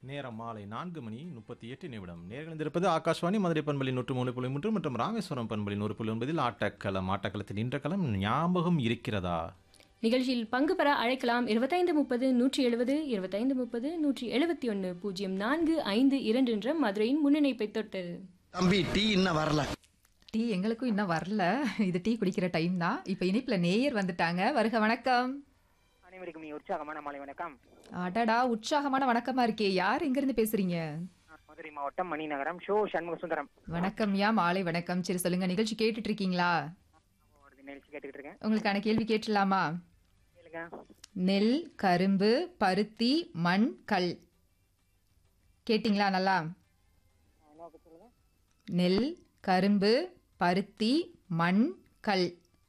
நேரம் மாலை நான்கு மணி முப்பத்தி எட்டு நிமிடம் நேர்கள் இருப்பது ஆகாஷ்வாணி மதுரை பண்பலி நூற்று மூணு புள்ளி மூன்று மற்றும் ராமேஸ்வரம் பண்பலி நூறு புள்ளி ஒன்பதில் ஆட்டக்களம் ஆட்டக்களத்தில் நின்ற களம் ஞாபகம் இருக்கிறதா நிகழ்ச்சியில் பங்கு பெற அழைக்கலாம் இருபத்தைந்து முப்பது நூற்றி எழுபது இருபத்தைந்து முப்பது நூற்றி எழுபத்தி ஒன்று பூஜ்ஜியம் நான்கு ஐந்து இரண்டு என்ற மதுரையின் முன்னிணைப்பை தொட்டு தம்பி டீ இன்னும் வரல டீ எங்களுக்கும் இன்னும் வரல இது டீ குடிக்கிற டைம் தான் இப்போ இனிப்புல நேயர் வந்துட்டாங்க வருக வணக்கம் அனைவருக்கும் நீ உற்சாகமான மாலை வணக்கம் அடடா உற்சாகமான வணக்கமா இருக்கே யார் எங்க இருந்து பேசுறீங்க நான் மதுரை மாவட்டம் மணிநகரம் ஷோ சண்முக சுந்தரம் வணக்கம் யா மாலை வணக்கம் சரி சொல்லுங்க நிகழ்ச்சி கேட்டுட்டு இருக்கீங்களா ஒரு நிகழ்ச்சி கேட்டுக்கிட்டு இருக்கேன் உங்களுக்கான கேள்வி கேட்டுலாமா கேளுங்க நெல் கரும்பு பருத்தி மண் கல் கேட்டிங்களா நல்லா நெல் கரும்பு பருத்தி மண் கல்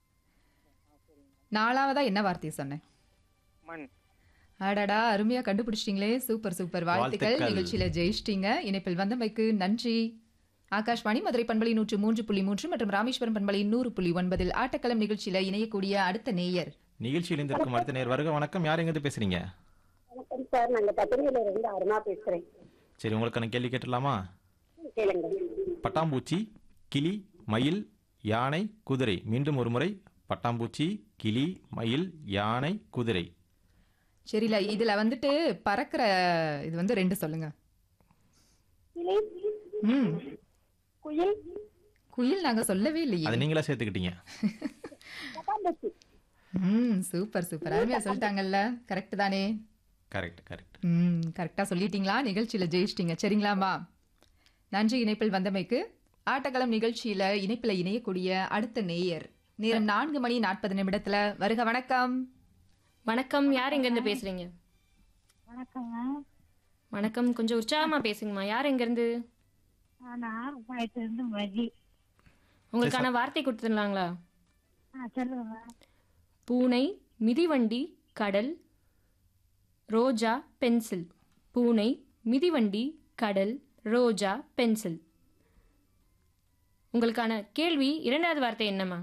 நாலாவதா என்ன வார்த்தையை சொன்னேன் மண் அடடா அருமையா கண்டுபிடிச்சிட்டீங்களே சூப்பர் சூப்பர் வாழ்த்துக்கள் வாழ்த்துக்கள். நிகழ்ச்சியில ஜெயிச்சிட்டீங்க இணைப்பில் வந்தமைக்கு நன்றி ஆகாஷ்வாணி மதுரை பண்பலை நூற்று மூன்று புள்ளி மூன்று மற்றும் ராமேஸ்வரம் பண்பலை நூறு புள்ளி ஒன்பதில் ஆட்டக்களம் நிகழ்ச்சியில இணையக்கூடிய அடுத்த நேயர் நிகழ்ச்சியில் இருந்திருக்கும் அடுத்த நேர் வருக வணக்கம் யார் எங்கிருந்து பேசுறீங்க வணக்கம் சார் நாங்க பத்திரிகையில இருந்து அருணா பேசுறேன் சரி உங்களுக்கான கேள்வி கேட்டுடலாமா கேளுங்க பட்டாம்பூச்சி கிளி மயில் யானை குதிரை மீண்டும் ஒரு முறை பட்டாம்பூச்சி கிளி மயில் யானை குதிரை சரில இதுல வந்துட்டு பறக்கிற இது வந்து ரெண்டு சொல்லுங்க கிளி ம் குயில் குயில் நாங்க சொல்லவே இல்லையே அதை நீங்களா சேர்த்துக்கிட்டீங்க பட்டாம்பூச்சி ம் சூப்பர் சூப்பர் அருமையா சொல்லிட்டாங்கல்ல கரெக்ட் தானே கரெக்ட் கரெக்ட் ம் கரெக்டாக சொல்லிட்டீங்களா நிகழ்ச்சியில் ஜெயிச்சிட்டீங்க சரிங்களாம்மா நன்றி இணைப்பில் வந்தமைக்கு ஆட்டக்களம் நிகழ்ச்சியில் இணைப்பில் இணையக்கூடிய அடுத்த நேயர் நேரம் நான்கு மணி நாற்பது நிமிடத்துல வருக வணக்கம் வணக்கம் யார் எங்கேருந்து பேசுறீங்க வணக்கங்க வணக்கம் கொஞ்சம் உற்சாகமா பேசுங்கம்மா யார் எங்கேருந்து நான் இருந்து மதி உங்களுக்கான வார்த்தை கொடுத்துடலாங்களா ஆ சொல்லுங்க பூனை மிதிவண்டி கடல் ரோஜா பென்சில் பூனை மிதிவண்டி கடல் ரோஜா பென்சில் உங்களுக்கான கேள்வி இரண்டாவது வார்த்தை என்னம்மா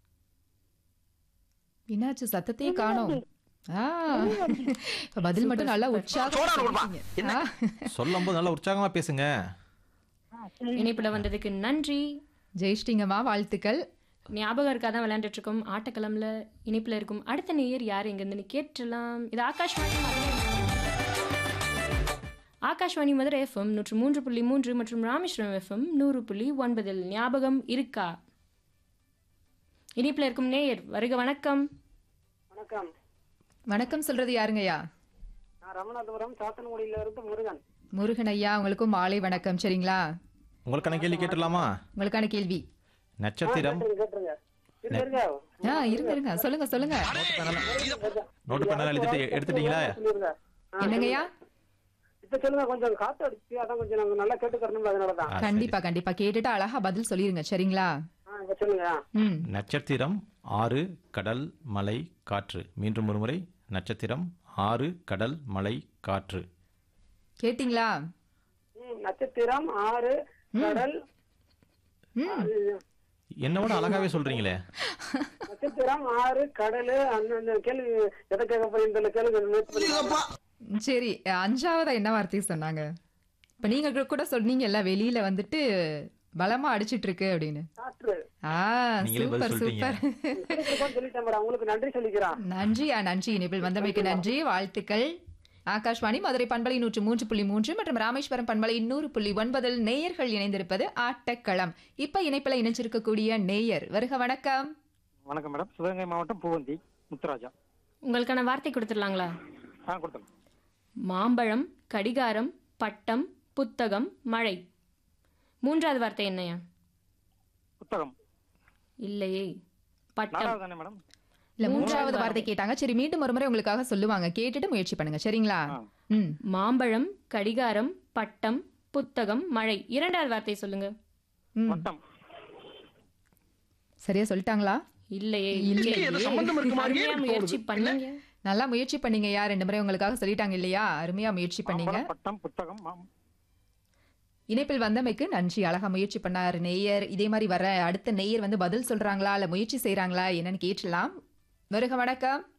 என்னாச்சு சத்தத்தையே காணோம் ஆ இப்ப பதில் மட்டும் நல்லா உற்சாகம் சொல்லும் போது நல்லா உற்சாகமா பேசுங்க இணைப்புல வந்ததுக்கு நன்றி ஜெயிச்சிட்டீங்கம்மா வாழ்த்துக்கள் ஞாபகம் இருக்காதான் விளையாண்டுட்டு இருக்கோம் ஆட்டக்களம்ல இணைப்புல இருக்கும் அடுத்த நேயர் யார் எங்கிருந்துன்னு கேட்டுலாம் இது ஆகாஷ்வாணி மதுரை ஆகாஷ்வாணி மதுரை எஃப்எம் நூற்று மூன்று புள்ளி மூன்று மற்றும் ராமேஸ்வரம் எஃப்எம் நூறு புள்ளி ஒன்பதில் ஞாபகம் இருக்கா இணைப்புல இருக்கும் நேயர் வருக வணக்கம் வணக்கம் வணக்கம் சொல்றது யாருங்கய்யா நான் ரமநாதபுரம் சாத்தன்குடியில இருந்து முருகன் முருகன் ஐயா உங்களுக்கும் மாலை வணக்கம் சரிங்களா உங்களுக்கான கேள்வி கேட்டுடலாமா உங்களுக்கான கேள்வி நட்சத்திரம் கேட்டுருங்க இருங்க, இருங்க ஆ இருங்க இருங்க சொல்லுங்க சொல்லுங்க நோட்டு பண்ணல எழுதிட்டு எடுத்துட்டீங்களா சொல்லிருங்க ஆ, என்னங்கய்யா இப்ப சொல்லுங்க கொஞ்சம் காத்து அடிச்சு அதான் கொஞ்சம் நாங்க நல்லா கேட்டுக்கறணும் அதனாலதான் ஆ, சரி. கண்டிப்பா கண்டிப்பா கேட்டுட்டு அழகா பதில் சொல்லிருங்க சரிங்களா ஆ இப்ப சொல்லுங்க ம் நட்சத்திரம் ஆறு கடல் மலை காற்று மீண்டும் ஒரு முறை நட்சத்திரம் ஆறு கடல் மலை காற்று கேட்டிங்களா ம், நட்சத்திரம் ஆறு கடல் அது, என்னோட அழகாவே சொல்றீங்களே நட்சத்திரம் ஆறு கடல் அந்த கேள்வி எதை கேட்க போய் இந்த கேள்வி நோட் பண்ணி ம், சரி அஞ்சாவதா என்ன வார்த்தை சொன்னாங்க இப்ப நீங்க கூட- கூட சொன்னீங்கல்ல வெளியில வந்துட்டு பலமா அடிச்சிட்டு இருக்கு அப்படின்னு காற்று ஆ நீங்களே பதில் சூப்பர் சொல்லிட்டீங்க. சூப்பர் கொடுத்துருக்கோம்னு சொல்லிட்டேன் மேடம் உங்களுக்கு நன்றி சொல்லிக்கிறேன் நன்றியா நன்றி இணைப்பில் வந்தமைக்கு நன்றி வாழ்த்துக்கள் ஆகாஷ்வாணி மதுரை பண்பலை நூற்று மூன்று புள்ளி மூன்று மற்றும் ராமேஸ்வரம் பண்பலை நூறு புள்ளி ஒன்பதில் நேயர்கள் இணைந்திருப்பது ஆட்டக்களம் இப்ப இணைப்பில் இணைஞ்சிருக்கக்கூடிய நேயர் வருக வணக்கம் வணக்கம் மேடம் சிவகங்கை மாவட்டம் பூவந்தி முத்துராஜா உங்களுக்கான வார்த்தை கொடுத்துடலாங்களா ஆ கொடுத்தேன் மாம்பழம் கடிகாரம் பட்டம் புத்தகம் மழை மூன்றாவது வார்த்தை என்னையா புத்தகம் இல்லையே பட்டம் நாலாவது தானே மேடம் இல்ல மூன்றாவது வார்த்தை கேட்டாங்க சரி மீண்டும் ஒரு முறை உங்களுக்காக சொல்லுவாங்க கேட்டுட்டு முயற்சி பண்ணுங்க சரிங்களா ம் மாம்பழம் கடிகாரம் பட்டம் புத்தகம் மழை இரண்டாவது வார்த்தை சொல்லுங்க ம். வட்டம் சரியா சொல்லிட்டாங்களா இல்லையே இல்லையே. அருமையா முயற்சி பண்ணீங்க நல்லா முயற்சி பண்ணீங்கய்யா ரெண்டு முறை உங்களுக்காக சொல்லிட்டாங்க இல்லையா அருமையா முயற்சி பண்ணீங்க மாம்பழம், பட்டம் புத்தகம் மாம்- இணைப்பில் வந்தமைக்கு நன்றி அழகா முயற்சி பண்ணார் நேயர் இதே மாதிரி வர அடுத்த நேயர் வந்து பதில் சொல்றாங்களா இல்ல முயற்சி செய்றாங்களா என்னன்னு கேட்டலாம் வருக வணக்கம்